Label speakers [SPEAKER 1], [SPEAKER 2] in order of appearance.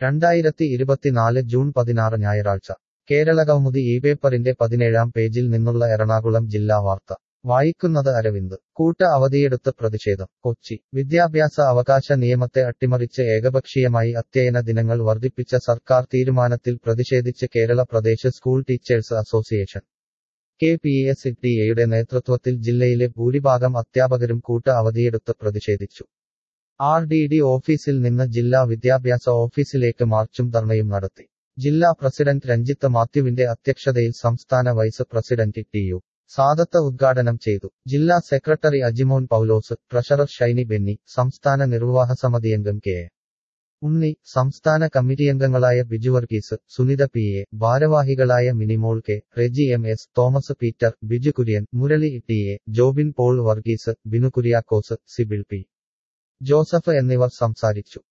[SPEAKER 1] രണ്ടായിരത്തി ഇരുപത്തിനാല് ജൂൺ പതിനാറ് ഞായറാഴ്ച കേരളകൗമുദി ഈ പേപ്പറിന്റെ പതിനേഴാം പേജിൽ നിന്നുള്ള എറണാകുളം ജില്ലാ വാർത്ത വായിക്കുന്നത് അരവിന്ദ് കൂട്ട അവധിയെടുത്ത് പ്രതിഷേധം കൊച്ചി വിദ്യാഭ്യാസ അവകാശ നിയമത്തെ അട്ടിമറിച്ച് ഏകപക്ഷീയമായി അധ്യയന ദിനങ്ങൾ വർദ്ധിപ്പിച്ച സർക്കാർ തീരുമാനത്തിൽ പ്രതിഷേധിച്ച് Kerala Pradesh school teachers association K P S T എയുടെ നേതൃത്വത്തിൽ ജില്ലയിലെ ഭൂരിഭാഗം അധ്യാപകരും കൂട്ട അവധിയെടുത്ത് പ്രതിഷേധിച്ചു ആർ ഡി ഡി ഓഫീസിൽ നിന്ന് ജില്ലാ വിദ്യാഭ്യാസ ഓഫീസിലേക്ക് മാർച്ചും ധർണയും നടത്തി ജില്ലാ പ്രസിഡന്റ് രഞ്ജിത്ത് മാത്യുവിന്റെ അധ്യക്ഷതയിൽ സംസ്ഥാന vice president T U Sadath ഉദ്ഘാടനം ചെയ്തു ജില്ലാ സെക്രട്ടറി അജിമോൻ പൌലോസ് ട്രഷറർ ഷൈനി ബെന്നി സംസ്ഥാന നിർവാഹ സമിതി അംഗം കെ എ. ഉണ്ണി സംസ്ഥാന കമ്മിറ്റിയംഗങ്ങളായ ബിജു വർഗീസ് സുനിത പി എ ഭാരവാഹികളായ Minimol K Reji M S Thomas Peter Biju Kurian Murali T A Jobin Paul Varghese Binu Kuriakose Sibil P Joseph എന്നിവർ സംസാരിച്ചു